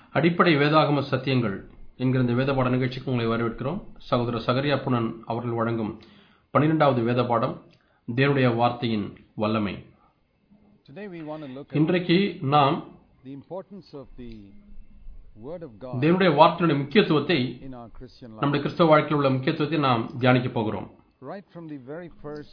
அடிப்படை வேதாகம சத்தியங்கள் என்கிற இந்த வேத பாட நிகழ்ச்சிக்கு உங்களை வரவேற்கிறோம் சகோதரர் சகரியா புனன் அவர்கள் வழங்கும் பன்னிரெண்டாவது வேத பாடம் தேவனுடைய வார்த்தையின் வல்லமை Today we want to look at இன்றைக்கு நாம் the importance of the Word of God தேவனுடைய வார்த்தையுடைய முக்கியத்துவத்தை in our Christian life. நம்முடைய கிறிஸ்தவ வாழ்க்கையில் உள்ள முக்கியத்துவத்தை நாம் தியானிக்க போகிறோம் Right from the very first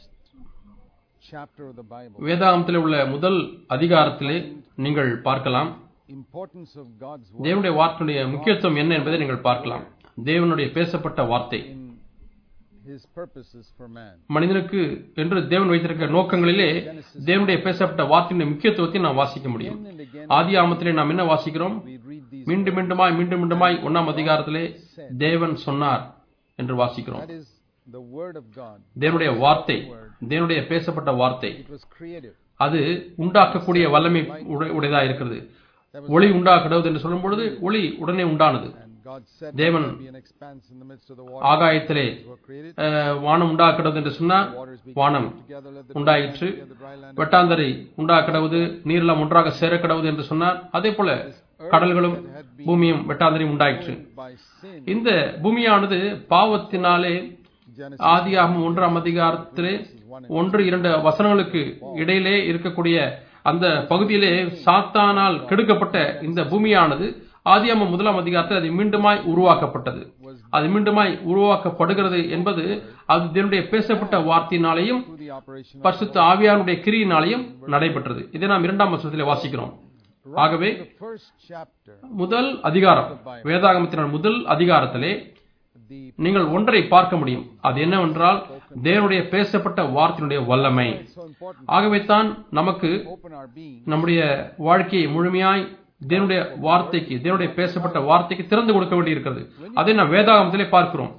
chapter of the Bible, வேதாகமத்தில் உள்ள முதல் அதிகாரத்திலே நீங்கள் பார்க்கலாம் importance of God's Word தேவனுடைய வார்த்தையுடைய முக்கியத்துவம் என்ன என்பதை நீங்கள் பார்க்கலாம் தேவனுடைய பேசப்பட்ட வார்த்தை in His purposes for man. மனிதனுக்கு என்று தேவன் வைத்திருக்கிற நோக்கங்களிலே தேவனுடைய பேசப்பட்ட வார்த்தையின் முக்கியத்துவத்தை நாம் வாசிக்க முடியும் Again and again ஆதி ஆமத்திலே நாம் என்ன வாசிக்கிறோம் we read these. மீண்டும் மீண்டுமாய் மீண்டும் மீண்டுமாய் ஒன்னாம் அதிகாரத்திலே தேவன் சொன்னார் என்று வாசிக்கிறோம் That is the Word of God. தேவனுடைய வார்த்தை தேவனுடைய பேசப்பட்ட வார்த்தை It was creative. அது உண்டாக்கக்கூடிய வல்லமை உடை- உடையதா இருக்கிறது ஒளி உண்டாக்குறது என்று சொல்லும் பொழுது ஒளி உடனே உண்டானது And God said தேவன் there be an expanse in the midst of the water. ஆகாயத்திலே were created. அஹ், வானம் உண்டாக்குறது என்று சொன்னார் Waters began வானம் together, let the உண்டாயிற்று dry land together, dry land வெட்டாந்தரை உண்டாக்கிடவது நீரெல்லாம் ஒன்றாக சேரக்கிடவது என்று சொன்னார் அதே போல கடல்களும் பூமியும் வெட்டாந்தரையும் உண்டாயிற்று by sin. இந்த பூமியானது பாவத்தினாலே Genesis ஆதியாகமம் ஒன்றாம் அதிகாரத்திலே ஒன்று இரண்டு வசனங்களுக்கு இடையிலே இருக்கக்கூடிய அந்த பகுதியிலே சாத்தானால் கெடுக்கப்பட்ட இந்த பூமியானது ஆதியாகமம் முதலாம் அதிகாரத்தில் அது மீண்டுமாய் உருவாக்கப்பட்டது அது மீண்டுமாய் உருவாக்கப்படுகிறது என்பது அது தேவனுடைய பேசப்பட்ட வார்த்தையினாலேயும் through the operation of பரிசுத்த ஆவியானுடைய கிரியினாலேயும் நடைபெற்றது இதை நாம் இரண்டாம் வசனத்திலே வாசிக்கிறோம் ஆகவே the first chapter, முதல் அதிகாரம் வேதாகமத்தின் முதல் அதிகாரத்திலே the நீங்கள் ஒன்றை பார்க்க முடியும் அது என்னவென்றால் தேவனுடைய பேசப்பட்ட வார்த்தையினுடைய வல்லமை so important ஆகவே தான் நமக்கு open our being நம்முடைய வாழ்க்கையை முழுமையாய் தேவனுடைய வார்த்தைக்கு தேவனுடைய பேசப்பட்ட வார்த்தைக்கு திறந்து கொடுக்க வேண்டியிருக்கிறது அதை நாம் வேதாகமத்திலே பார்க்கிறோம்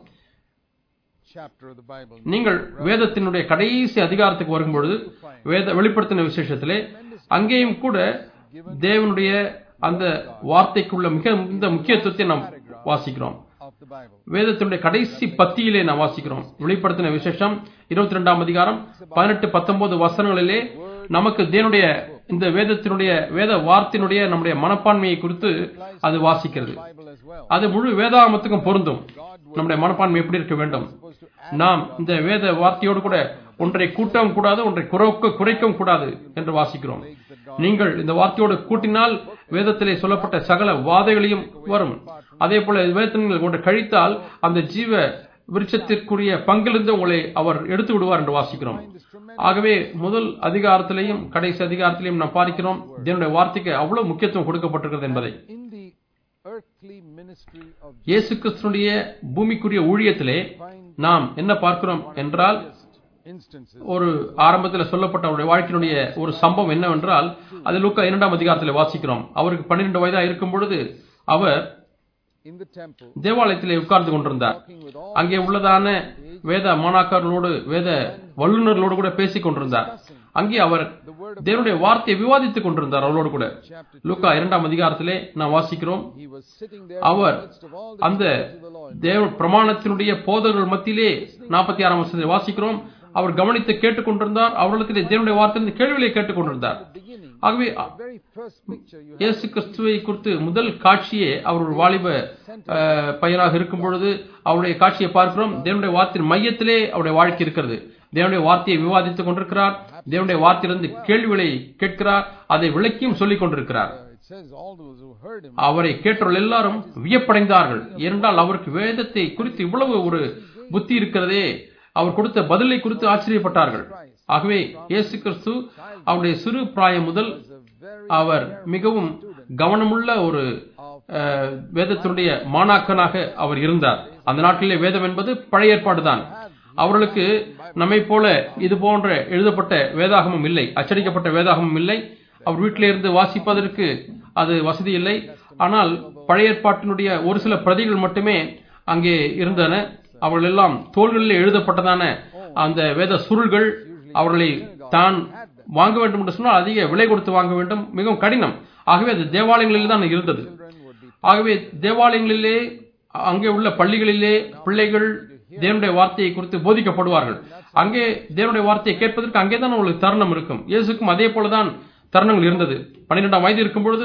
chapter of the Bible. நீங்கள் வேதத்தினுடைய கடைசி அதிகாரத்துக்கு வரும்பொழுது வேத வெளிப்படுத்தின விசேஷத்திலே அங்கேயும் கூட தேவனுடைய அந்த வார்த்தைக்குள்ள மிக இந்த முக்கியத்துவத்தை நாம் வாசிக்கிறோம் of the Bible. வேதத்தினுடைய கடைசி பத்தியிலே நாம் வாசிக்கிறோம் வெளிப்படுத்தின விசேஷம் இருபத்தி ரெண்டாம் அதிகாரம் பதினெட்டு பத்தொன்பது வசனங்களிலே நமக்கு தேவனுடைய இந்த வேதத்தினுடைய வேத வார்த்தையினுடைய நம்முடைய மனப்பான்மையை குறித்து அது வாசிக்கிறது Bible as well. அது முழு வேதாகமத்துக்கும் பொருந்தும் நம்முடைய மனப்பான்மை எப்படி இருக்க வேண்டும் Supposed to நாம் இந்த வேத வார்த்தையோடு கூட ஒன்றை கூட்டவும் கூடாது ஒன்றை குறைக்க குறைக்கவும் கூடாது என்று வாசிக்கிறோம் நீங்கள் இந்த வார்த்தையோடு கூட்டினால் வேதத்திலே சொல்லப்பட்ட சகல வாதைகளையும் வரும் அதே போல வேதத்தில் நீங்கள் ஒன்றை கழித்தால் அந்த ஜீவ விருட்சத்திற்குரிய பங்கிலிருந்து உங்களை அவர் எடுத்து விடுவார் என்று வாசிக்கிறோம் ஆகவே முதல் அதிகாரத்திலேயும் கடைசி அதிகாரத்திலேயும் நாம் பார்க்கிறோம் தேவனுடைய வார்த்தைக்கு அவ்வளவு முக்கியத்துவம் கொடுக்கப்பட்டிருக்கிறது என்பதை in the earthly ministry of இயேசு கிறிஸ்துனுடைய பூமிக்குரிய ஊழியத்திலே நாம் என்ன பார்க்கிறோம் என்றால் instances ஒரு ஆரம்பத்தில் சொல்லப்பட்ட அவருடைய வாழ்க்கையினுடைய ஒரு சம்பவம் என்னவென்றால் அது லூக்கா இரண்டாம் அதிகாரத்தில் வாசிக்கிறோம் அவருக்கு பன்னிரண்டு வயதா இருக்கும் பொழுது அவர் in the temple தேவாலயத்திலே உட்கார்ந்து கொண்டிருந்தார் talking with all அங்கே உள்ளதான வேத மாணாக்கர்களோடு வேத வல்லுநர்களோடு கூட பேசிக் கொண்டிருந்தார் அங்கே அவர் தேவனுடைய வார்த்தையை விவாதித்துக் கொண்டிருந்தார் அவரோடு கூட chapter லூக்கா இரண்டாம் அதிகாரத்திலே நாம் வாசிக்கிறோம் he was sitting there our in the midst of all the அந்த teachers of the Lord தேவ பிரமாணத்தினுடைய போதகர்கள் மத்தியிலே நாற்பத்தி ஆறாம் வருஷத்தில் வாசிக்கிறோம் அவர் கவனித்து கேட்டுக்கொண்டிருந்தார் அவர்களுக்கு தேவனுடைய வார்த்தை கேள்விகளை கேட்டுக்கொண்டிருந்தார் beginning ஆகவே the very first picture you have இயேசு கிறிஸ்துவை குறித்து முதல் காட்சியே அவர் ஒரு வாலிப அஹ், பையனாக இருக்கும் பொழுது அவருடைய காட்சியை பார்க்கிறோம் தேவனுடைய வார்த்தையின் மையத்திலே அவருடைய வாழ்க்கை இருக்கிறது தேவனுடைய வார்த்தையை விவாதித்துக் கொண்டிருக்கிறார் தேவனுடைய வார்த்தையிலிருந்து கேள்விகளை கேட்கிறார் அதை விளக்கியும் சொல்லிக் கொண்டிருக்கிறார் uh, it says all those who heard him அவரை கேட்டவர்கள் எல்லாரும் வியப்படைந்தார்கள் ஏனென்றால் அவருக்கு வேதத்தை குறித்து இவ்வளவு ஒரு புத்தி இருக்கிறதே அவர் கொடுத்த பதிலை குறித்து ஆச்சரியப்பட்டார்கள் ஆகவே இயேசு கிறிஸ்து அவருடைய சிறு பிராயம் முதல் was a very அவர் மிகவும் கவனமுள்ள ஒரு அஹ், வேதத்தினுடைய மாணாக்கனாக அவர் இருந்தார் அந்த நாட்டிலே வேதம் என்பது பழைய ஏற்பாடுதான் அவர்களுக்கு நம்மை போல இது போன்ற எழுதப்பட்ட வேதாகமம் இல்லை அச்சடிக்கப்பட்ட வேதாகமம் இல்லை அவர் வீட்டிலே இருந்து வாசிப்பதற்கு அது வசதி இல்லை ஆனால் பழைய ஏற்பாட்டினுடைய ஒரு சில பிரதிகள் மட்டுமே அங்கே இருந்தன அவர்கள் எல்லாம் தோள்களில் எழுதப்பட்டதான அந்த வேத சுருள்கள் அவர்களை தான் வாங்க வேண்டும் என்று சொன்னால் அதிக விலை கொடுத்து வாங்க வேண்டும் மிகவும் கடினம் ஆகவே அது தேவாலயங்களில் தான் இருந்தது ஆகவே தேவாலயங்களிலே அங்கே உள்ள பள்ளிகளிலே பிள்ளைகள் தேவனுடைய வார்த்தையை குறித்து போதிக்கப்படுவார்கள் அங்கே தேவனுடைய வார்த்தையை கேட்பதற்கு அங்கே தான் உங்களுக்கு தருணம் இருக்கும் இயேசுக்கும் அதே போலதான் தருணங்கள் இருந்தது பன்னிரெண்டாம் வயது இருக்கும் பொழுது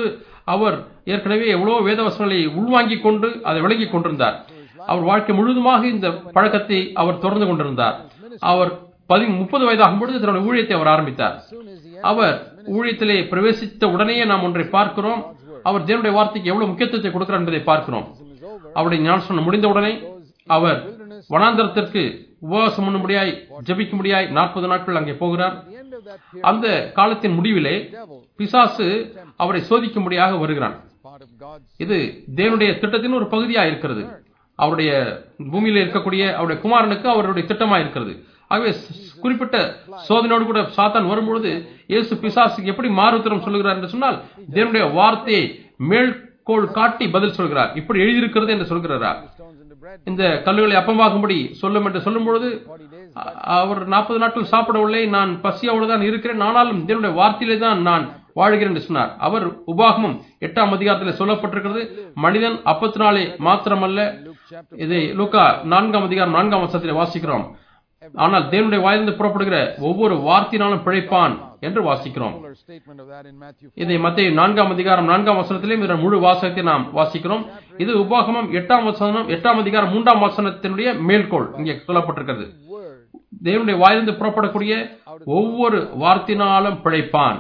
அவர் ஏற்கனவே எவ்வளவு வேதவசனங்களை உள்வாங்கிக் கொண்டு அதை விளங்கிக் கொண்டிருந்தார் அவர் வாழ்க்கை முழுவதுமாக இந்த பழக்கத்தை அவர் தொடர்ந்து கொண்டிருந்தார் அவர் பதி முப்பது வயதாகும் பொழுது தன்னுடைய ஊழியத்தை அவர் ஆரம்பித்தார் As soon as he அவர் ஊழியத்திலே பிரவேசித்த உடனேயே நாம் ஒன்றை பார்க்கிறோம் அவர் தேவனுடைய வார்த்தைக்கு எவ்வளவு முக்கியத்துவத்தை கொடுக்கிறார் என்பதை பார்க்கிறோம் is over, அவருடைய ஞானஸ்நானம் முடிந்த உடனே அவர் வனாந்தரத்திற்கு உபவாசம் பண்ணும்படியாய் ஜெபிக்கும்படியாய் நாற்பது நாட்கள் அங்கே போகிறார் at the end of that period, அந்த காலத்தின் முடிவிலே devil பிசாசு அவரை சோதிக்கும்படியாக வருகிறான் is part of God's இது தேவனுடைய திட்டத்தின் ஒரு பகுதியாக இருக்கிறது அவருடைய பூமியில இருக்கக்கூடிய அவருடைய குமாரனுக்கு அவருடைய திட்டமா இருக்கிறது ஆகவே ஸ்- குறிப்பிட்ட சோதனையோடு கூட சாத்தான் வரும்பொழுது இயேசு பிசாசுக்கு எப்படி மாறுத்திரம் சொல்லுகிறார் என்று சொன்னால் தேவனுடைய வார்த்தையை மேற்கோள் காட்டி பதில் சொல்கிறார் இப்படி எழுதியிருக்கிறது என்று சொல்கிறாரா stones into bread. இந்த கல்லுகளை அப்பமாகும்படி சொல்லும் என்று சொல்லும் பொழுது 40 days. அ- அவர் நாற்பது நாட்கள் சாப்பிடவில்லை நான் பசியோடு தான் இருக்கிறேன் ஆனாலும் தேவனுடைய வார்த்தையிலே தான் நான் வாழ்கிறேன் என்று சொன்னார் அவர் உபாகமம் எட்டாம் அதிகாரத்தில் சொல்லப்பட்டிருக்கிறது மனிதன் அப்பத்தினாலே மாத்திரமல்ல Luke chapter இதை லூக்கா நான்காம் அதிகாரம் நான்காம் வசனத்தில் வாசிக்கிறோம் ஆனால் தேவனுடைய வாயிலிருந்து புறப்படுகிற ஒவ்வொரு வார்த்தையினாலும் பிழைப்பான் என்று வாசிக்கிறோம் fuller statement of that in Matthew 4. இதை மத்திய நான்காம் அதிகாரம் நான்காம் வசனத்திலே இதன் முழு வாசகத்தை நாம் வாசிக்கிறோம் இது உபாகமம் எட்டாம் வசனம் எட்டாம் அதிகாரம் மூன்றாம் வசனத்தினுடைய மேல்கோள் இங்கே சொல்லப்பட்டிருக்கிறது Word தேவனுடைய வாயிலிருந்து புறப்படக்கூடிய ஒவ்வொரு வார்த்தையினாலும் பிழைப்பான்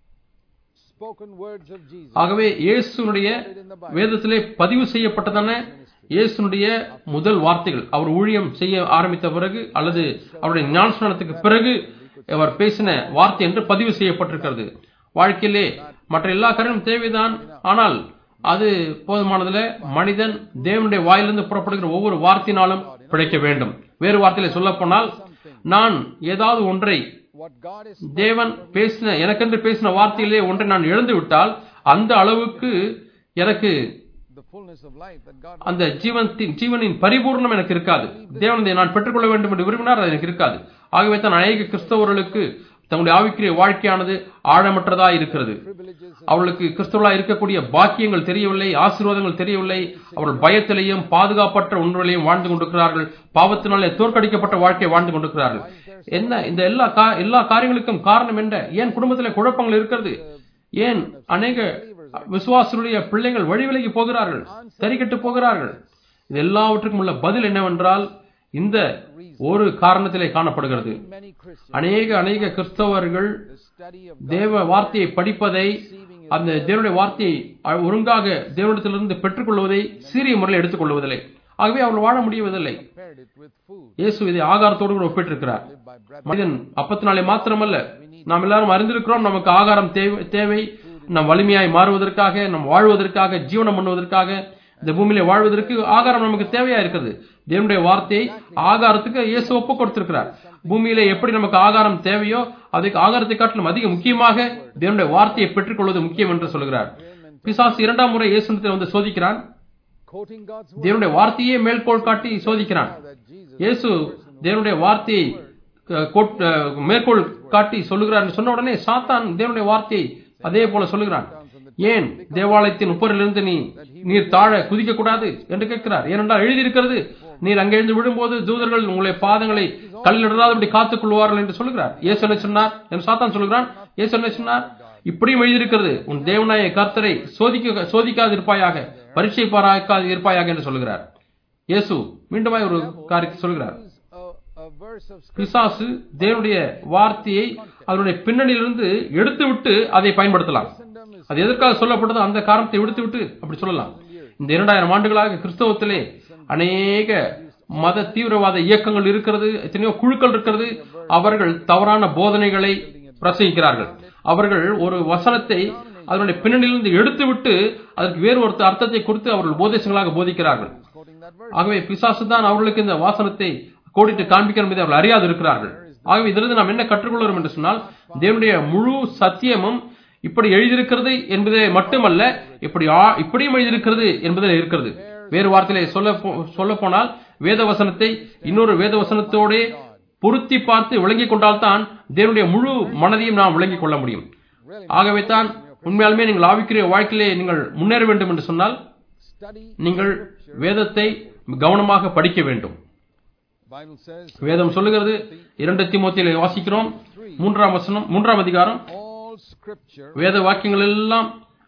spoken words of Jesus ஆகவே இயேசுனுடைய வேதத்திலே பதிவு செய்யப்பட்டதான இயேசுனுடைய முதல் வார்த்தைகள் அவர் ஊழியம் செய்ய ஆரம்பித்த பிறகு அல்லது அவருடைய ஞானஸ்நானத்துக்கு பிறகு அவர் பேசின வார்த்தை என்று பதிவு செய்யப்பட்டிருக்கிறது வாழ்க்கையிலே மற்ற எல்லா காரியமும் தேவைதான் ஆனால் அது போதுமானதுல மனிதன் தேவனுடைய வாயிலிருந்து புறப்படுகிற ஒவ்வொரு வார்த்தையினாலும் பிழைக்க வேண்டும் வேறு வார்த்தையில சொல்ல போனால் நான் ஏதாவது ஒன்றை what God is தேவன் பேசின எனக்கென்று பேசின வார்த்தையிலே ஒன்றை நான் இழந்து விட்டால் அந்த அளவுக்கு எனக்கு the fullness of life that God அந்த ஜீவனத்தின் ஜீவனின் பரிபூர்ணம் எனக்கு இருக்காது தேவன் இதை நான் பெற்றுக்கொள்ள வேண்டும் என்று விரும்பினார் அது எனக்கு இருக்காது ஆகவே தான் அநேக கிறிஸ்தவர்களுக்கு தங்களுடைய ஆவிக்குரிய வாழ்க்கையானது ஆழமற்றதா இருக்கிறது privileges அவர்களுக்கு கிறிஸ்தவர்களாக இருக்கக்கூடிய பாக்கியங்கள் தெரியவில்லை ஆசீர்வாதங்கள் தெரியவில்லை அவர்கள் பயத்திலேயும் பாதுகாப்பற்ற உணர்விலையும் வாழ்ந்து கொண்டிருக்கிறார்கள் பாவத்தினாலே தோற்கடிக்கப்பட்ட வாழ்க்கையை வாழ்ந்து கொண்டிருக்கிறார்கள் என்ன இந்த எல்லா கா- எல்லா காரியங்களுக்கும் காரணம் என்ன ஏன் குடும்பத்தில் குழப்பங்கள் இருக்கிறது ஏன் அநேக விசுவாசனுடைய பிள்ளைகள் வழி விலகி போகிறார்கள் சரிக்கட்டு போகிறார்கள் இது எல்லாவற்றுக்கும் உள்ள பதில் என்னவென்றால் இந்த ஒரு காரணத்திலே காணப்படுகிறது many Christians அநேக அநேக கிறிஸ்தவர்கள் the study of தேவ வார்த்தையை படிப்பதை அந்த தேவனுடைய வார்த்தையை அ- ஒழுங்காக தேவனிடத்திலிருந்து பெற்றுக்கொள்வதை சீரிய முறையில் எடுத்துக்கொள்வதில்லை ஆகவே அவர்கள் வாழ முடியவதில்லை compared it with food இயேசு இதை ஆகாரத்தோடு கூட ஒப்பிட்டிருக்கிறார் live by bread மனிதன் அப்பத்தினாலே மாத்திரமல்ல நாம் எல்லாரும் அறிந்திருக்கிறோம் நமக்கு ஆகாரம் தேவை தேவை நம் வலிமையாய் மாறுவதற்காக நம் வாழ்வதற்காக ஜீவனம் பண்ணுவதற்காக இந்த பூமியிலே வாழ்வதற்கு ஆகாரம் நமக்கு தேவையா இருக்கிறது தேவனுடைய வார்த்தையை ஆகாரத்துக்கு இயேசு ஒப்பு கொடுத்திருக்கிறார் பூமியிலே எப்படி நமக்கு ஆகாரம் தேவையோ அதுக்கு ஆகாரத்தை காட்டிலும் அதிக முக்கியமாக தேவனுடைய வார்த்தையை பெற்றுக்கொள்வது முக்கியம் என்று சொல்கிறார் பிசாசு இரண்டாம் முறை இயேசுனத்தில் வந்து சோதிக்கிறான் quoting God's word தேவனுடைய வார்த்தையே மேற்கோள் காட்டி சோதிக்கிறான் that Jesus இயேசு தேவனுடைய வார்த்தையை அஹ், கோட்- அஹ், மேற்கோள் காட்டி சொல்லுகிறார் என்று சொன்ன உடனே சாத்தான் தேவனுடைய வார்த்தையை அதே போல சொல்லுகிறான் ஏன் தேவாலயத்தின் உப்பரிலிருந்து நீ நீர் தாழ குதிக்க கூடாது என்று கேட்கிறார் ஏனென்றால் எழுதியிருக்கிறது நீர் அங்கே எழுந்து விழும்போது தூதர்கள் உங்களுடைய பாதங்களை கல்லிடாதபடி காத்துக் கொள்வார்கள் என்று சொல்லுகிறார் இயேசு என்ன சொன்னார் என்று சாத்தான் சொல்லுகிறான் இயேசு என்ன சொன்னார் இப்படியும் எழுதியிருக்கிறது உன் தேவனாய கர்த்தரை சோதிக்க சோதிக்காது இருப்பாயாக பரீட்சை பாராக்காது இருப்பாயாக என்று சொல்லுகிறார் இயேசு மீண்டுமாய் ஒரு காரியத்தை சொல்கிறார் use a, a verse of scripture பிசாசு தேவனுடைய வார்த்தையை அதனுடைய பின்னணியிலிருந்து எடுத்துவிட்டு அதை பயன்படுத்தலாம் Christendom is அது எதற்காக சொல்லப்பட்டதோ அந்த காரணத்தை விடுத்துவிட்டு அப்படி சொல்லலாம் இந்த இரண்டாயிரம் ஆண்டுகளாக கிறிஸ்தவத்திலே அநேக மத தீவிரவாத இயக்கங்கள் இருக்கிறது எத்தனையோ குழுக்கள் இருக்கிறது அவர்கள் தவறான போதனைகளை பிரசங்கிக்கிறார்கள் அவர்கள் ஒரு வசனத்தை அதனுடைய பின்னணியிலிருந்து எடுத்துவிட்டு அதற்கு வேறு ஒரு அர்த்தத்தை கொடுத்து அவர்கள் உபதேசங்களாக போதிக்கிறார்கள் quoting that verse ஆகவே பிசாசு தான் அவர்களுக்கு இந்த வாசனத்தை கோடிட்டு காண்பிக்கிற என்பதை அவர்கள் அறியாது இருக்கிறார்கள் ஆகவே இதிலிருந்து நாம் என்ன கற்றுக்கொள்கிறோம் என்று சொன்னால் தேவனுடைய முழு சத்தியமும் இப்படி எழுதியிருக்கிறது என்பதே மட்டுமல்ல இப்படி ஆ- இப்படியும் எழுதியிருக்கிறது என்பதில் இருக்கிறது வேறு வார்த்தையிலே சொல்ல சொல்ல போனால் வேத வசனத்தை இன்னொரு வேத வசனத்தோட பொருத்தி பார்த்து விளங்கிக் கொண்டால்தான் தேவனுடைய முழு மனதையும் நாம் விளங்கிக் கொள்ள முடியும் ஆகவே தான் உண்மையாலுமே நீங்கள் ஆவிக்குரிய வாழ்க்கையிலே நீங்கள் முன்னேற வேண்டும் என்று சொன்னால் study நீங்கள் வேதத்தை கவனமாக படிக்க வேண்டும் Bible says வேதம் சொல்லுகிறது இரண்டு தீமோத்தியிலே வாசிக்கிறோம் மூன்றாம் வசனம் மூன்றாம் அதிகாரம் all scripture வேத வாக்கியங்கள் எல்லாம்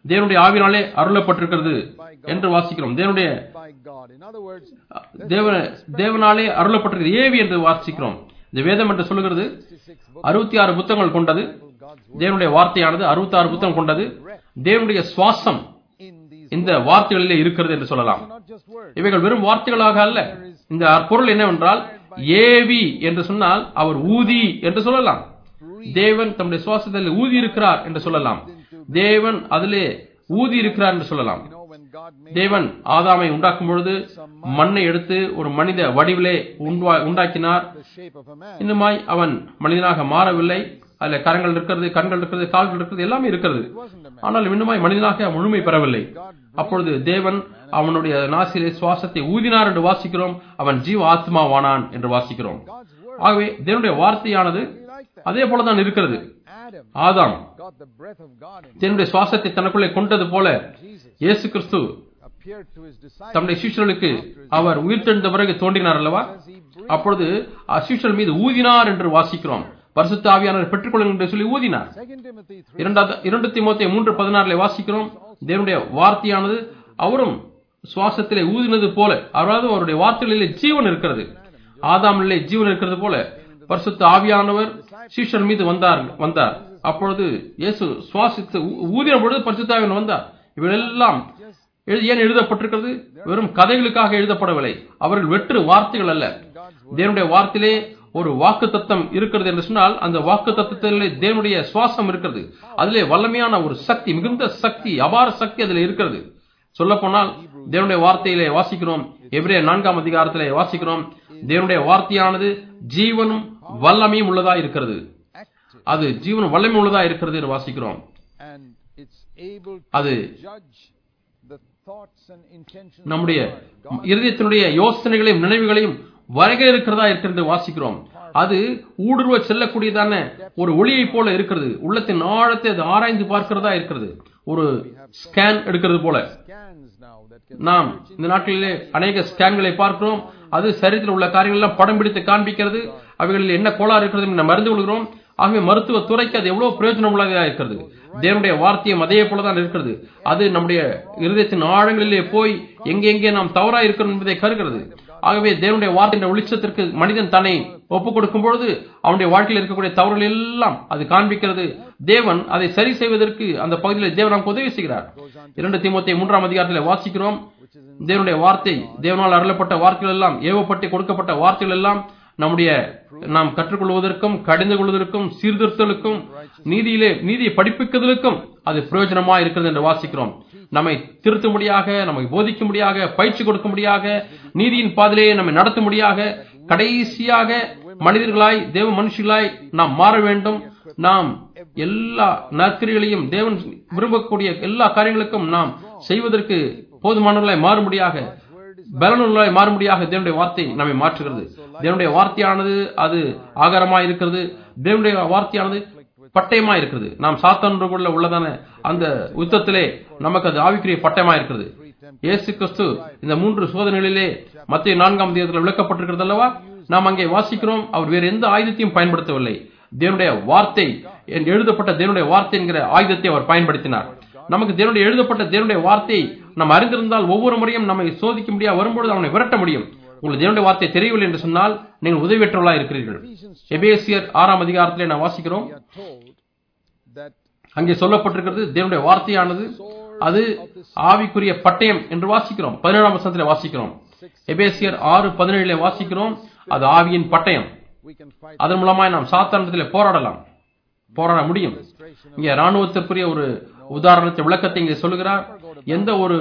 தேவனுடைய ஆவினாலே அருளப்பட்டிருக்கிறது என்று வாசிக்கிறோம் தேவனுடைய by God. In other words, தேவ தேவனாலே அருளப்பட்டிருக்கிறது ஏவி என்று வாசிக்கிறோம் இந்த வேதம் என்று சொல்லுகிறது 66 books அறுபத்தி ஆறு புத்தகங்கள் கொண்டது of God's word தேவனுடைய வார்த்தையானது அறுபத்தி ஆறு புத்தகம் கொண்டது தேவனுடைய சுவாசம் in these இந்த வார்த்தைகளிலே இருக்கிறது என்று சொல்லலாம் are not just words. இவைகள் வெறும் வார்த்தைகளாக அல்ல இந்த பொருள் என்னவென்றால் ஏவி என்று சொன்னால் அவர் ஊதி என்று சொல்லலாம் தேவன் தம்முடைய சுவாசத்தில் ஊதி இருக்கிறார் என்று சொல்லலாம் தேவன் அதிலே ஊதி இருக்கிறார் என்று சொல்லலாம் You know, when God made தேவன் ஆதாமை உண்டாக்கும் பொழுது மண்ணை எடுத்து ஒரு மனித வடிவிலே உண்டா- உண்டாக்கினார் the shape of a man, இன்னுமாய் அவன் மனிதனாக மாறவில்லை அதுல கரங்கள் இருக்கிறது கண்கள் இருக்கிறது கால்கள் இருக்கிறது எல்லாமே இருக்கிறது it wasn't a man. ஆனால் இன்னுமாய் மனிதனாக முழுமை பெறவில்லை அப்பொழுது தேவன் அவனுடைய நாசிலே சுவாசத்தை ஊதினார் என்று வாசிக்கிறோம் அவன் ஜீவ ஆத்மாவானான் என்று வாசிக்கிறோம் God's word, ஆகவே தேவனுடைய வார்த்தையானது we like that. அதே போலதான் இருக்கிறது Adam Adam got the breath of God in him. தேவனுடைய சுவாசத்தை தனக்குள்ளே கொண்டது போல Jesus இயேசு கிறிஸ்து appeared to his disciples தம்முடைய சீஷர்களுக்கு அவர் உயிர்த்தெழுந்த பிறகு தோன்றினார் அல்லவா as he breathed. அப்பொழுது அசீஷல் மீது ஊதினார் என்று வாசிக்கிறோம் பரிசுத்த ஆவியானவர் பெற்றுக்கொள்ளுங்கள் என்று சொல்லி ஊதினார் 2 Timothy 3 இரண்டாவது இரண்டு தீமோத்தேயு மூன்று பதினாறுல வாசிக்கிறோம் தேவனுடைய வார்த்தையானது அவரும் சுவாசத்திலே ஊதினது போல அதாவது அவருடைய வார்த்தைகளிலே ஜீவன் இருக்கிறது ஆதாமிலே ஜீவன் இருக்கிறது போல பரிசுத்த ஆவியானவர் சீஷர் மீது வந்தார் வந்தார் அப்பொழுது இயேசு சுவாசித்து ஊ- ஊதின பொழுது பரிசுத்த ஆவியானவர் வந்தார் இவையெல்லாம் எழு- ஏன் எழுதப்பட்டிருக்கிறது வெறும் கதைகளுக்காக எழுதப்படவில்லை அவர்கள் வெற்று வார்த்தைகள் அல்ல தேவனுடைய வார்த்தையிலே ஒரு வாக்கு தத்தம் இருக்கிறது என்று சொன்னால் அந்த வாக்கு தத்தத்திலே தேவனுடைய சுவாசம் இருக்கிறது அதிலே வல்லமையான ஒரு சக்தி மிகுந்த சக்தி அபார சக்தி அதில் இருக்கிறது சொல்ல போனால் தேவனுடைய வார்த்தையிலே வாசிக்கிறோம் எபிரே நான்காம் அதிகாரத்திலே வாசிக்கிறோம் தேவனுடைய வார்த்தையானது ஜீவனும் வல்லமையும் உள்ளதா இருக்கிறது active அது ஜீவனும் வல்லமை உள்ளதா இருக்கிறது என்று வாசிக்கிறோம் and it's able to அது judge the thoughts and intentions நம்முடைய of our God. இருதயத்தினுடைய யோசனைகளையும் நினைவுகளையும் வரைக இருக்கிறதா இருக்கிறது வாசிக்கிறோம் அது ஊடுருவ செல்லக்கூடியதான ஒரு ஒளியை போல இருக்கிறது உள்ளத்தின் ஆழத்தை அது ஆராய்ந்து பார்க்கிறதா இருக்கிறது ஒரு ஸ்கேன் எடுக்கிறது போல Scans now that can நாம் இந்த நாட்களிலே அநேக ஸ்கேன்களை பார்க்கிறோம் அது சரீரத்தில் உள்ள காரியங்கள் எல்லாம் படம் பிடித்து காண்பிக்கிறது அவைகளில் என்ன கோளாறு இருக்கிறது என்று நாம் அறிந்து கொள்கிறோம் ஆகவே மருத்துவ துறைக்கு அது எவ்வளவு பிரயோஜனம் உள்ளதாக இருக்கிறது தேவனுடைய வார்த்தையும் அதே போலதான் இருக்கிறது அது நம்முடைய இருதயத்தின் ஆழங்களிலே போய் எங்கெங்கே நாம் தவறா இருக்கிறோம் என்பதை கருகிறது ஆகவே தேவனுடைய வார்த்தை என்ற வெளிச்சத்திற்கு மனிதன் தன்னை ஒப்புக் கொடுக்கும் பொழுது அவனுடைய வாழ்க்கையில் இருக்கக்கூடிய தவறுகள் எல்லாம் அது காண்பிக்கிறது தேவன் அதை சரி செய்வதற்கு அந்த பகுதியில் தேவன் நமக்கு உதவி செய்கிறார் இரண்டு தீமோத்தேயு மூன்றாம் அதிகாரத்தில் வாசிக்கிறோம் தேவனுடைய வார்த்தை தேவனால் அருளப்பட்ட வார்த்தைகள் எல்லாம் ஏவப்பட்டு கொடுக்கப்பட்ட வார்த்தைகள் எல்லாம் நம்முடைய நாம் கற்றுக்கொள்வதற்கும் கடிந்து கொள்வதற்கும் சீர்திருத்தலுக்கும் நீதியிலே நீதியை படிப்பிக்கிறதுக்கும் அது பிரயோஜனமா இருக்கிறது என்று வாசிக்கிறோம் நம்மை திருத்தும்படியாக நம்மை போதிக்கும்படியாக பயிற்சி கொடுக்கும்படியாக நீதியின் பாதையிலே நம்மை நடத்தும்படியாக கடைசியாக மனிதர்களாய் தேவ மனுஷிகளாய் நாம் மாற வேண்டும் நாம் எல்லா நற்கிரிகளையும் தேவன் விரும்பக்கூடிய எல்லா காரியங்களுக்கும் நாம் செய்வதற்கு போதுமானவர்களாய் மாறும்படியாக பலனுள்ளவர்களாய் மாறும்படியாக தேவனுடைய வார்த்தை நம்மை மாற்றுகிறது தேவனுடைய வார்த்தையானது அது ஆகாரமாய் இருக்கிறது தேவனுடைய வார்த்தையானது பட்டயமா இருக்கிறது நாம் சாத்தானுக்குள்ள உள்ளதான அந்த யுத்தத்திலே நமக்கு அது ஆவிக்குரிய பட்டயமா இருக்கிறது இயேசு கிறிஸ்து இந்த மூன்று சோதனைகளிலே மத்திய நான்காம் தேதியில் விளக்கப்பட்டிருக்கிறது அல்லவா நாம் அங்கே வாசிக்கிறோம் அவர் வேறு எந்த ஆயுதத்தையும் பயன்படுத்தவில்லை தேவனுடைய வார்த்தை என் எழுதப்பட்ட தேவனுடைய வார்த்தை என்கிற ஆயுதத்தை அவர் பயன்படுத்தினார் நமக்கு தேவனுடைய எழுதப்பட்ட தேவனுடைய வார்த்தையை நாம் அறிந்திருந்தால் ஒவ்வொரு முறையும் நம்மை சோதிக்க முடியாது வரும்பொழுது அவனை விரட்ட முடியும் உங்களுக்கு தேவனுடைய வார்த்தை தெரியவில்லை என்று சொன்னால் நீங்கள் உதவியற்றவர்களாக இருக்கிறீர்கள் எபேசியர் ஆறாம் அதிகாரத்திலே நான் வாசிக்கிறோம் we are told that அங்கே சொல்லப்பட்டிருக்கிறது தேவனுடைய வார்த்தையானது அது ஆவிக்குரிய பட்டயம் என்று வாசிக்கிறோம் பதினேழாம் வசனத்திலே வாசிக்கிறோம் எபேசியர் ஆறு பதினேழுல வாசிக்கிறோம் அது ஆவியின் பட்டயம் we can fight அதன் மூலமாய் நாம் சாத்தானத்திலே போராடலாம் போராட முடியும் இங்கே ராணுவத்திற்குரிய ஒரு உதாரணத்தை விளக்கத்தை இங்கே சொல்லுகிறார் எந்த ஒரு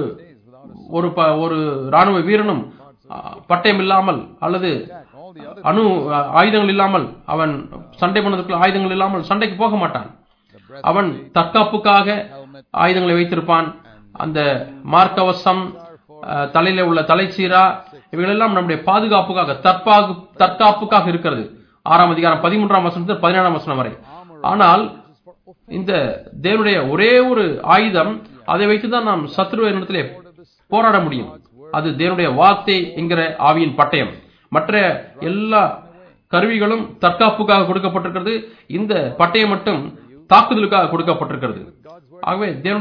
ஒரு ப- ஒரு ராணுவ வீரனும் ஆ, பட்டயம் இல்லாமல் அல்லது all the other அணு ஆ, ஆயுதங்கள் இல்லாமல் அவன் சண்டை பண்ணதுக்குள்ள ஆயுதங்கள் இல்லாமல் சண்டைக்கு போக மாட்டான் அவன் தற்காப்புக்காக ஆயுதங்களை வைத்திருப்பான் அந்த மார்க்கவசம் ஆ, தலையில உள்ள தலைச்சீரா இவைகளெல்லாம் நம்முடைய பாதுகாப்புக்காக தற்பாகு தற்காப்புக்காக இருக்கிறது ஆறாம் அதிகாரம் பதிமூன்றாம் வசனத்தில் பதினேழாம் வசனம் வரை ஆனால் இந்த தேவனுடைய ஒரே ஒரு ஆயுதம் அதை வைத்துதான் நாம் சத்ருவனிடத்திலே போராட முடியும் அது தேவனுடைய வார்த்தை என்கிற ஆவியின் பட்டயம் மற்ற எல்லா கருவிகளும் தற்காப்புக்காக கொடுக்கப்பட்டிருக்கிறது இந்த பட்டயம் மட்டும் தாக்குதலுக்காக கொடுக்கப்பட்டிருக்கிறது ஆகவே தேவனுடைய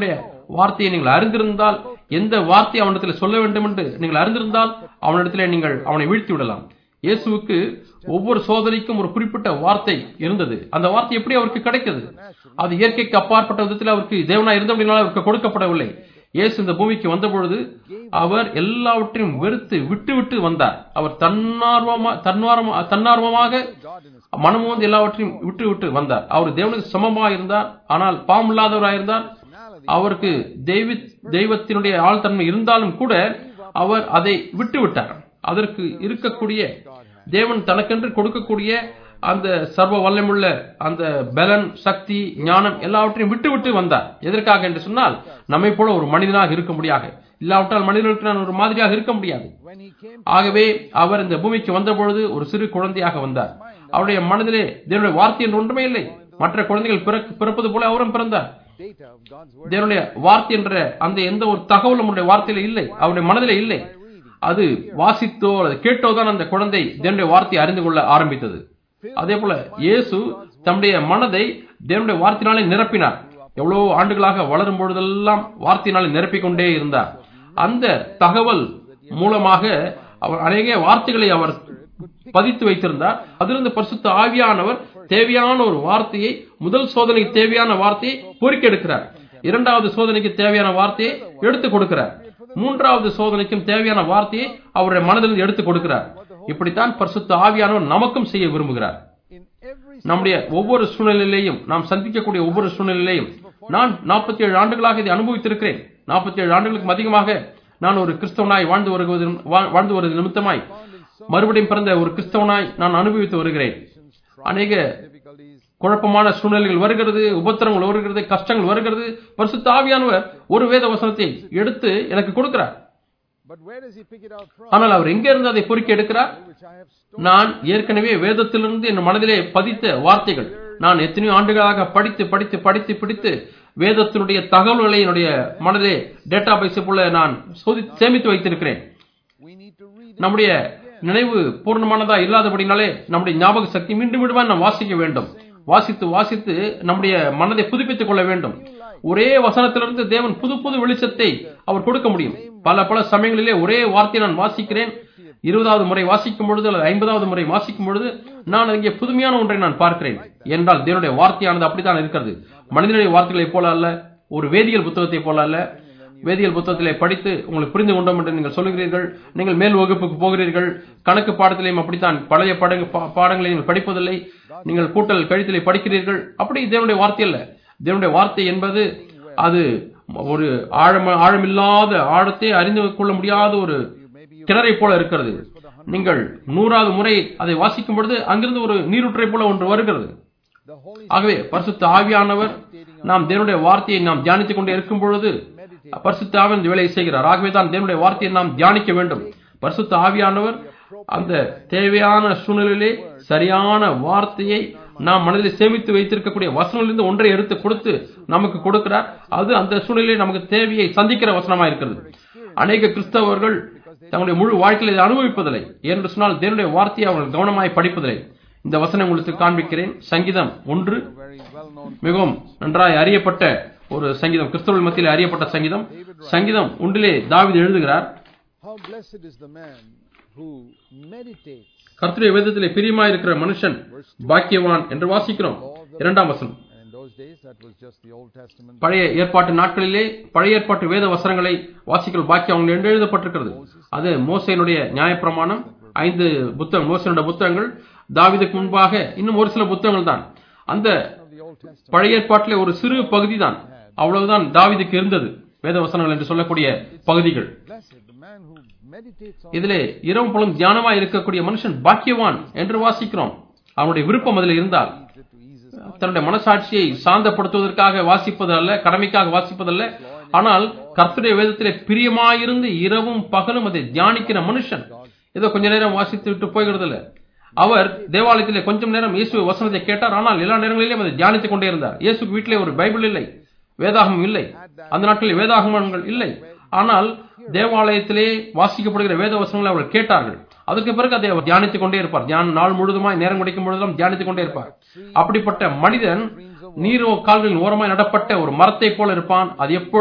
வார்த்தையை நீங்கள் அறிந்திருந்தால் எந்த வார்த்தையை அவனிடத்தில் சொல்ல வேண்டும் என்று நீங்கள் அறிந்திருந்தால் அவனிடத்திலே நீங்கள் அவனை வீழ்த்தி விடலாம் இயேசுவுக்கு ஒவ்வொரு சோதனைக்கும் ஒரு குறிப்பிட்ட வார்த்தை இருந்தது அந்த வார்த்தை எப்படி அவருக்கு கிடைத்தது அது இயற்கைக்கு அப்பாற்பட்ட விதத்தில் அவருக்கு தேவனாய் இருந்தபடினால அவருக்கு கொடுக்கப்படவில்லை இயேசு இந்த பூமிக்கு வந்தபொழுது அவர் எல்லாவற்றையும் வெறுத்து விட்டு விட்டு வந்தார் அவர் தன்னார்வமா தன்னார்வமா தன்னார்வமாக God in his மனமு வந்து எல்லாவற்றையும் விட்டு விட்டு வந்தார் அவர் தேவனுக்கு சமமா இருந்தார் ஆனால் பாவம் இல்லாதவராயிருந்தார் அவருக்கு தெய்வ தெய்வத்தினுடைய ஆழ்தன்மை இருந்தாலும் கூட அவர் அதை விட்டு விட்டார் அதற்கு இருக்கக்கூடிய தேவன் தனக்கென்று கொடுக்கக்கூடிய அந்த சர்வ வல்லமுள்ள அந்த பலன் சக்தி ஞானம் எல்லாவற்றையும் விட்டு விட்டு வந்தார் எதற்காக என்று சொன்னால் நம்மை போல ஒரு மனிதனாக இருக்க முடியாது இல்லாவிட்டால் மனிதர்களுக்கு நான் ஒரு மாதிரியாக இருக்க முடியாது when he came ஆகவே அவர் இந்த பூமிக்கு வந்தபொழுது ஒரு சிறு குழந்தையாக வந்தார் அவருடைய மனதிலே தேவனுடைய வார்த்தை என்று ஒன்றுமே இல்லை மற்ற குழந்தைகள் பிறக்க- பிறப்பது போல அவரும் பிறந்தார் data of God's word தேவனுடைய வார்த்தை என்ற அந்த எந்த ஒரு தகவலும் அவருடைய வார்த்தையில இல்லை அவருடைய மனதிலே இல்லை அது வாசித்தோ அல்லது கேட்டோ தான் அந்த குழந்தை தேவனுடைய வார்த்தையை அறிந்து கொள்ள ஆரம்பித்தது அதே போல இயேசு தம்முடைய மனதை தேவனுடைய வார்த்தையினாலே நிரப்பினார் எவ்வளவு ஆண்டுகளாக வளரும் பொழுதெல்லாம் வார்த்தையினாலே நிரப்பிக் கொண்டே இருந்தார் அந்த தகவல் மூலமாக அவர் அநேக வார்த்தைகளை அவர் பதித்து வைத்திருந்தார் அதிலிருந்து பரிசுத்த ஆவியானவர் தேவையான ஒரு வார்த்தையை முதல் சோதனைக்கு தேவையான வார்த்தையை பொறுக்கி எடுக்கிறார் இரண்டாவது சோதனைக்கு தேவையான வார்த்தையை எடுத்து கொடுக்கிறார் மூன்றாவது சோதனைக்கும் தேவையான வார்த்தையை அவருடைய மனதிலிருந்து எடுத்து கொடுக்கிறார் இப்படித்தான் பரிசுத்த ஆவியானவர் நமக்கும் செய்ய விரும்புகிறார் in every நம்முடைய ஒவ்வொரு சூழ்நிலையிலையும் நாம் சந்திக்கக்கூடிய ஒவ்வொரு சூழ்நிலையிலையும் நான் 47 ஏழு ஆண்டுகளாக இதை அனுபவித்திருக்கிறேன் 47 ஏழு ஆண்டுகளுக்கும் அதிகமாக நான் ஒரு கிறிஸ்தவனாய் வாழ்ந்து வருவது வா- வாழ்ந்து வருவது நிமித்தமாய் மறுபடியும் பிறந்த ஒரு கிறிஸ்தவனாய் நான் அனுபவித்து வருகிறேன் அநேக difficulties குழப்பமான சூழ்நிலைகள் வருகிறது உபத்திரங்கள் வருகிறது கஷ்டங்கள் வருகிறது பரிசுத்த ஆவியானவர் ஒரு வேத வசனத்தை எடுத்து எனக்கு கொடுக்கிறார் but where does he pick it out from ஆனால் அவர் எங்கே இருந்து அதை பொறுக்கி எடுக்கிறார் which I have stored நான் ஏற்கனவே வேதத்திலிருந்து என் மனதிலே பதித்த வார்த்தைகள் நான் எத்தனையோ ஆண்டுகளாக படித்து படித்து படித்து பிடித்து வேதத்தினுடைய தகவல்களை என்னுடைய மனதிலே டேட்டா பேஸ் போல நான் சோதி சேமித்து வைத்திருக்கிறேன் we need to read it நம்முடைய நினைவு பூர்ணமானதா இல்லாதபடினாலே நம்முடைய ஞாபக சக்தி மீண்டும் மீண்டும் நாம் வாசிக்க வேண்டும் வாசித்து வாசித்து நம்முடைய மனதை புதுப்பித்துக் கொள்ள வேண்டும் ஒரே வசனத்திலிருந்து தேவன் புது புது வெளிச்சத்தை அவர் கொடுக்க முடியும் பல பல சமயங்களிலே ஒரே வார்த்தையை நான் வாசிக்கிறேன் இருபதாவது முறை வாசிக்கும் பொழுது அல்லது ஐம்பதாவது முறை வாசிக்கும் பொழுது நான் அங்கே புதுமையான ஒன்றை நான் பார்க்கிறேன் என்றால் தேவனுடைய வார்த்தையானது அப்படித்தான் இருக்கிறது மனிதனுடைய வார்த்தைகளைப் போல அல்ல ஒரு வேதியியல் புத்தகத்தைப் போல அல்ல வேதியியல் புத்தகத்திலே படித்து உங்களுக்கு புரிந்து கொண்டோம் என்று நீங்கள் சொல்லுகிறீர்கள் நீங்கள் மேல் வகுப்புக்கு போகிறீர்கள் கணக்கு பாடத்திலையும் அப்படித்தான் பழைய பாடங்க பா- பாடங்களை நீங்கள் படிப்பதில்லை நீங்கள் கூட்டல் கழித்தலை படிக்கிறீர்கள் அப்படி தேவனுடைய வார்த்தை அல்ல தேவனுடைய வார்த்தை என்பது அது ஒரு ஆழம ஆழமில்லாத ஆழத்தை அறிந்து கொள்ள முடியாத ஒரு கிணறை போல இருக்கிறது நீங்கள் நூறாவது முறை அதை வாசிக்கும் பொழுது அங்கிருந்து ஒரு நீரூற்றை போல ஒன்று வருகிறது the holy ஆகவே பரிசுத்த ஆவியானவர் நாம் தேவனுடைய வார்த்தையை நாம் தியானித்துக் கொண்டே இருக்கும் பொழுது பரிசுத்த ஆவியானவர் இந்த வேலையை செய்கிறார் ஆகவே தான் தேவனுடைய வார்த்தையை நாம் தியானிக்க வேண்டும் பரிசுத்த ஆவியானவர் அந்த தேவையான சூழ்நிலையிலே சரியான வார்த்தையை நாம் மனதில் சேமித்து வைத்திருக்கக்கூடிய வசனங்களிலிருந்து ஒன்றை எடுத்து கொடுத்து நமக்கு கொடுக்கிறார் அது அந்த சூழ்நிலையில் நமக்கு தேவையை சந்திக்கிற வசனமா இருக்கிறது அநேக கிறிஸ்தவர்கள் தங்களுடைய முழு வாழ்க்கையில் இதை அனுபவிப்பதில்லை என்று சொன்னால் தேவனுடைய வார்த்தையை அவர்கள் கவனமாய் படிப்பதில்லை இந்த வசனம் உங்களுக்கு காண்பிக்கிறேன் சங்கீதம் ஒன்று very well known மிகவும் நன்றாய் அறியப்பட்ட ஒரு சங்கீதம் கிறிஸ்தவர்கள் மத்தியில் அறியப்பட்ட சங்கீதம் சங்கீதம் ஒன்றிலே தாவீது எழுதுகிறார் how blessed is the man who meditates கர்த்தருடைய வேதத்திலே பிரியமாயிருக்கிற மனுஷன் பாக்கியவான் என்று வாசிக்கிறோம் இரண்டாம் வசனம் and in those days that was just the old testament பழைய ஏற்பாட்டு நாட்களிலே பழைய ஏற்பாட்டு வேத வசனங்களை வாசிக்கல் பாக்கியம் என்று எழுதப்பட்டிருக்கிறது அது மோசையினுடைய நியாயப்பிரமாணம் ஐந்து புத்தகம் மோசையினுடைய புத்தகங்கள் தாவீதுக்கு முன்பாக இன்னும் ஒரு சில புத்தகங்கள் தான் அந்த of the old testament பழைய ஏற்பாட்டிலே ஒரு சிறு பகுதி தான் அவ்வளவுதான் தாவீதுக்கு இருந்தது வேத வசனங்கள் என்று சொல்லக்கூடிய பகுதிகள் blessed the man who meditates on இதிலே இரவு பொழுதும் தியானமாய் இருக்கக்கூடிய மனுஷன் பாக்கியவான் என்று வாசிக்கிறோம் அவனுடைய விருப்பம் அதில் இருந்தால் reads it to ease his தன்னுடைய மனசாட்சியை சாந்தப்படுத்துவதற்காக வாசிப்பது அல்ல கடமைக்காக வாசிப்பதல்ல ஆனால் கர்த்தருடைய வேதத்திலே பிரியமாயிருந்து இரவும் பகலும் அதை தியானிக்கிற மனுஷன் ஏதோ கொஞ்ச நேரம் வாசித்து விட்டு போய்கிறது இல்ல அவர் தேவாலயத்திலே கொஞ்சம் நேரம் இயேசு வசனத்தை கேட்டார் ஆனால் எல்லா நேரங்களிலும் அதை தியானித்துக் கொண்டே இருந்தார் இயேசுக்கு வீட்டிலே ஒரு பைபிள் இல்லை வேதாகமம் இல்லை அந்த நாட்களில் வேதாகமங்கள் இல்லை ஆனால் தேவாலயத்திலே வாசிக்கப்படுகிற வேத வசனங்களை அவர்கள் கேட்டார்கள் அதுக்கு பிறகு அதை அவர் தியானித்துக் கொண்டே இருப்பார் தியானம் நாள் முழுதுமாய் நேரம் கிடைக்கும் பொழுதெல்லாம் தியானித்துக் கொண்டே இருப்பார் அப்படிப்பட்ட மனிதன் நீரோ கால்களின் ஓரமாய் நடப்பட்ட ஒரு மரத்தை போல இருப்பான் அது எப்பொழுதும்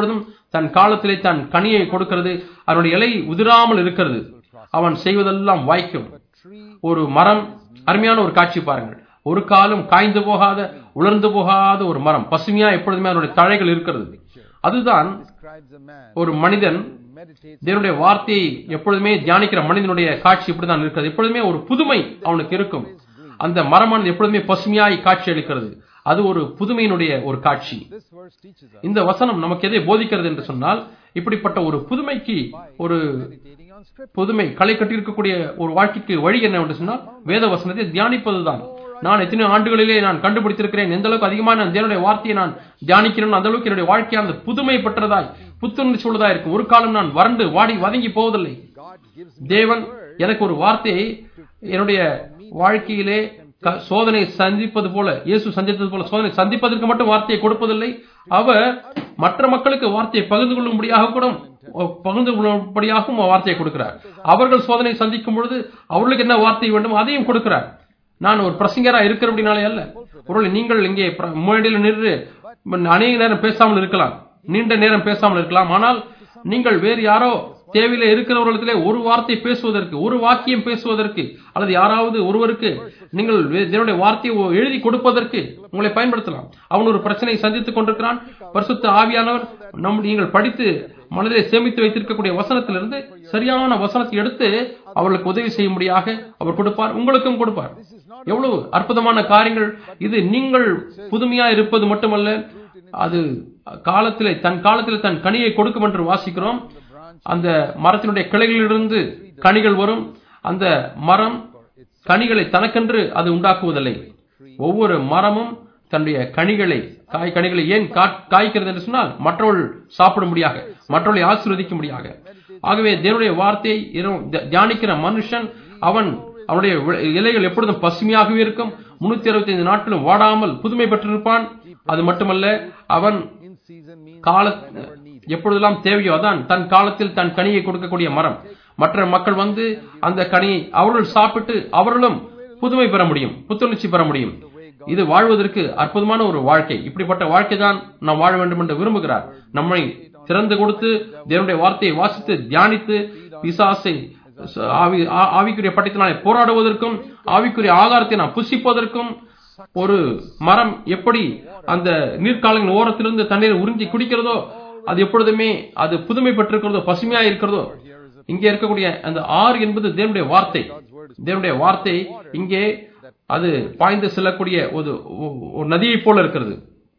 தன் காலத்திலே தன் கனியை கொடுக்கிறது அதனுடைய இலை உதிராமல் இருக்கிறது அவன் செய்வதெல்லாம் வாய்க்கும் A tree ஒரு மரம் அருமையான ஒரு காட்சி பாருங்கள் ஒரு காலம் காய்ந்து போகாத உலர்ந்து போகாத ஒரு மரம் பசுமையா எப்பொழுதுமே அதனுடைய தழைகள் இருக்கிறது அதுதான் describes a man ஒரு மனிதன் who meditates தேவனுடைய வார்த்தையை எப்பொழுதுமே தியானிக்கிற மனிதனுடைய காட்சி இப்படிதான் இருக்கிறது எப்பொழுதுமே ஒரு புதுமை அவனுக்கு இருக்கும் அந்த மரமானது எப்பொழுதுமே பசுமையாய் காட்சி அளிக்கிறது அது ஒரு புதுமையினுடைய ஒரு காட்சி This verse teaches us இந்த வசனம் நமக்கு எதை போதிக்கிறது என்று சொன்னால் இப்படிப்பட்ட ஒரு புதுமைக்கு ஒரு meditating on scripture. புதுமை களை கட்டியிருக்கக்கூடிய ஒரு வாழ்க்கைக்கு வழி என்ன என்று சொன்னால் வேத வசனத்தை தியானிப்பதுதான் நான் எத்தனை ஆண்டுகளிலே நான் கண்டுபிடித்திருக்கிறேன் எந்த அளவுக்கு அதிகமாக நான் தேவனுடைய வார்த்தையை நான் தியானிக்கிறேன் அந்த அளவுக்கு என்னுடைய வாழ்க்கையானது புதுமை பெற்றதாய் புத்துணர்ச்சி உள்ளதா இருக்கும் ஒரு காலம் நான் வறண்டு வாடி வதங்கி போவதில்லை God gives me தேவன் எனக்கு ஒரு வார்த்தையை என்னுடைய வாழ்க்கையிலே க- சோதனை சந்திப்பது போல இயேசு சந்தித்தது போல சோதனை சந்திப்பதற்கு மட்டும் வார்த்தையை கொடுப்பதில்லை அவர் மற்ற மக்களுக்கு வார்த்தையை பகிர்ந்து கொள்ளும்படியாக கூட பகிர்ந்து கொள்ளும்படியாகவும் வார்த்தையை கொடுக்கிறார் அவர்கள் சோதனை சந்திக்கும் பொழுது அவர்களுக்கு என்ன வார்த்தை வேண்டும் அதையும் கொடுக்கிறார் நான் ஒரு பிரசங்கரா இருக்கிறபடினாலே அல்ல ஒருவேளை நீங்கள் இங்கே பிர- முன்னாடியில் நின்று அநேக நேரம் பேசாமல் இருக்கலாம் நீண்ட நேரம் பேசாமல் இருக்கலாம் ஆனால் நீங்கள் வேறு யாரோ தேவையில இருக்கிறவர்களிடத்திலே ஒரு வார்த்தை பேசுவதற்கு ஒரு வாக்கியம் பேசுவதற்கு அல்லது யாராவது ஒருவருக்கு நீங்கள் வே- தேவனுடைய வார்த்தையை ஒ- எழுதி கொடுப்பதற்கு உங்களை பயன்படுத்தலாம் அவன் ஒரு பிரச்சனையை சந்தித்துக் கொண்டிருக்கிறான் பரிசுத்த ஆவியானவர் நம் நீங்கள் படித்து மனதிலே சேமித்து வைத்திருக்கக்கூடிய வசனத்திலிருந்து சரியான வசனத்தை எடுத்து அவர்களுக்கு உதவி செய்யும்படியாக அவர் கொடுப்பார் உங்களுக்கும் கொடுப்பார் எவ்வளவு அற்புதமான காரியங்கள் இது நீங்கள் புதுமையா இருப்பது மட்டுமல்ல அது காலத்திலே தன் காலத்திலே தன் கனியை கொடுக்கும் என்று வாசிக்கிறோம் அந்த மரத்தினுடைய கிளைகளிலிருந்து கனிகள் வரும் அந்த மரம் கனிகளை தனக்கென்று அது உண்டாக்குவதில்லை ஒவ்வொரு மரமும் தன்னுடைய கனிகளை காய் கனிகளை ஏன் கா- காய்க்கிறது என்று சொன்னால் மற்றவர்கள் சாப்பிடும்படியாக மற்றவர்களை ஆசீர்வதிக்கும்படியாக ஆகவே தேவனுடைய வார்த்தையை இரவு தி- தியானிக்கிற மனுஷன் அவன் அவனுடைய வி- இலைகள் எப்பொழுதும் பசுமையாகவே இருக்கும் முன்னூத்தி அறுபத்தி ஐந்து நாட்களும் வாடாமல் புதுமை பெற்றிருப்பான் அது மட்டுமல்ல அவன் in season means கால எப்பொழுதெல்லாம் தேவையோ அதான் தன் காலத்தில் தன் கனியை கொடுக்கக்கூடிய மரம் மற்ற மக்கள் வந்து அந்த கனியை அவர்கள் சாப்பிட்டு அவர்களும் புதுமை பெற முடியும் புத்துணர்ச்சி பெற முடியும் இது வாழ்வதற்கு அற்புதமான ஒரு வாழ்க்கை இப்படிப்பட்ட வாழ்க்கை தான் நாம் வாழ வேண்டும் என்று விரும்புகிறார் நம்மை திறந்து கொடுத்து தேவனுடைய வார்த்தையை வாசித்து தியானித்து பிசாசை ஆவி ஆ- ஆவிக்குரிய பட்டத்தினாலே போராடுவதற்கும் ஆவிக்குரிய ஆகாரத்தை நாம் புசிப்பதற்கும் ஒரு மரம் எப்படி அந்த நீர்க்காலங்களின் ஓரத்திலிருந்து தண்ணீரை உறிஞ்சி குடிக்கிறதோ அது எப்பொழுதுமே அது புதுமை பெற்றிருக்கிறதோ பசுமையா இருக்கிறதோ இங்கே இருக்கக்கூடிய அந்த ஆறு என்பது தேவனுடைய வார்த்தை தேவனுடைய வார்த்தை இங்கே அது பாய்ந்து செல்லக்கூடிய ஒரு ஒரு நதியை போல இருக்கிறது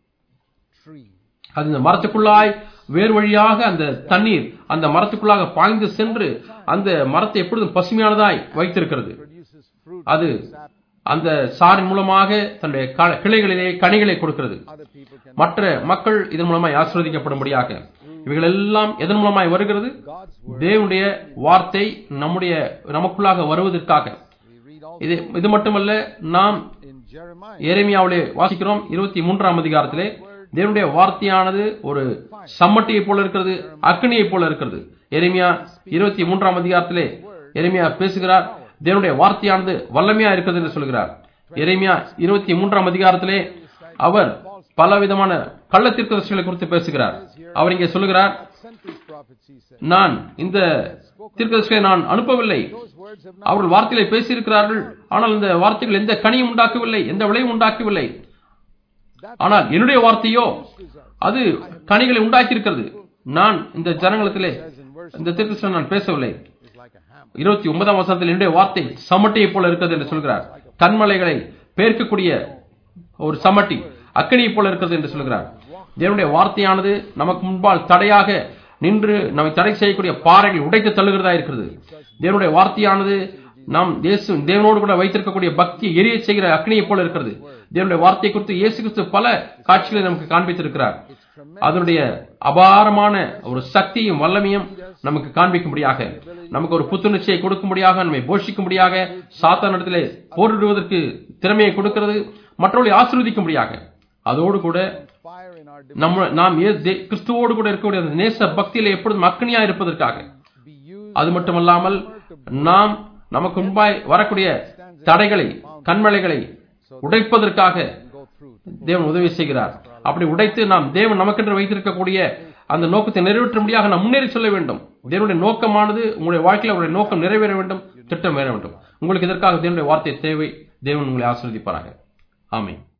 tree. அது இந்த மரத்துக்குள்ளாய் வேறு வழியாக அந்த தண்ணீர் அந்த மரத்துக்குள்ளாக பாய்ந்து சென்று அந்த மரத்தை எப்பொழுதும் பசுமையானதாய் வைத்திருக்கிறது Produces fruit. அது அந்த சாரின் மூலமாக தன்னுடைய க- கிளைகளிலே கனிகளை கொடுக்கிறது Other people can. மற்ற மக்கள் இதன் மூலமாய் ஆசிர்வதிக்கப்படும்படியாக இவைகள் எல்லாம் எதன் மூலமாய் வருகிறது God's word. தேவனுடைய வார்த்தை நம்முடைய நமக்குள்ளாக வருவதற்காக We read also இது இது மட்டுமல்ல நாம் in Jeremiah. எரேமியாவிலே வாசிக்கிறோம் இருபத்தி மூன்றாம் அதிகாரத்திலே தேவனுடைய வார்த்தையானது ஒரு சம்மட்டியை போல இருக்கிறது அக்னியை போல இருக்கிறது எரேமியா இருபத்தி மூன்றாம் அதிகாரத்திலே எரேமியா பேசுகிறார் தேவனுடைய வார்த்தையானது வல்லமையா இருக்கிறது என்று சொல்கிறார் எரேமியா இருபத்தி மூன்றாம் அதிகாரத்திலே அவர் பலவிதமான கள்ளத்திற்கதர்சிகளை குறித்து பேசுகிறார் அவர் இங்கே சொல்லுகிறார் Sent these prophets, he said. நான் இந்த தீர்க்கதரிசிகளை நான் அனுப்பவில்லை Those words have not. அவர்கள் வார்த்தைகளை பேசியிருக்கிறார்கள் ஆனால் இந்த வார்த்தைகள் எந்த கனியும் உண்டாக்கவில்லை எந்த விளைவும் உண்டாக்கவில்லை ஆனால் என்னுடைய வார்த்தையோ அது கனிகளை உண்டாக்கி இருக்கிறது நான் இந்த ஜனங்களத்திலே இந்த தீர்க்கதரிசனம் நான் பேசவில்லை It's like a hammer. இருபத்தி ஒன்பதாம் வசனத்தில் என்னுடைய வார்த்தை சமட்டியை போல இருக்கிறது என்று சொல்கிறார் கண்மலைகளை பேர்க்கக்கூடிய ஒரு சமட்டி அக்கனியை போல இருக்கிறது என்று சொல்கிறார் தேவனுடைய வார்த்தையானது நமக்கு முன்பால் தடையாக நின்று நம்மை தடை செய்யக்கூடிய பாறைகளை உடைத்து தள்ளுகிறதா இருக்கிறது தேவனுடைய வார்த்தையானது நாம் இயேசு தேவனோடு கூட வைத்திருக்கக்கூடிய பக்தி எரிய செய்கிற அக்னியை போல இருக்கிறது தேவனுடைய வார்த்தை குறித்து இயேசு கிறிஸ்து பல காட்சிகளை நமக்கு காண்பித்திருக்கிறார் அதனுடைய அபாரமான ஒரு சக்தியும் வல்லமையும் நமக்கு காண்பிக்கும்படியாக நமக்கு ஒரு புத்துணர்ச்சியை கொடுக்கும்படியாக நம்மை போஷிக்கும்படியாக சாத்தானிடத்திலே போரிடுவதற்கு திறமையை கொடுக்கிறது மற்றவர்களை ஆசீர்வதிக்கும்படியாக அதோடு கூட Fire in our நம்ம நாம் ஏ- தே- கிறிஸ்துவோடு கூட இருக்கக்கூடிய அந்த நேச பக்தியில எப்பொழுதும் அக்னியா இருப்பதற்காக be used அது மட்டுமல்லாமல் நாம் நமக்கு முன்பாய் வரக்கூடிய தடைகளை கண்மலைகளை உடைப்பதற்காக and go through. தேவன் உதவி செய்கிறார் அப்படி உடைத்து நாம் தேவன் நமக்கென்று வைத்திருக்கக்கூடிய அந்த நோக்கத்தை நிறைவேற்றும்படியாக நாம் முன்னேறி செல்ல வேண்டும் தேவனுடைய நோக்கமானது உங்களுடைய வாழ்க்கையில் அவருடைய நோக்கம் நிறைவேற வேண்டும் திட்டம் வேற வேண்டும் உங்களுக்கு இதற்காக தேவனுடைய வார்த்தை தேவை தேவன் உங்களை ஆசீர்வதிப்பாராக ஆமென்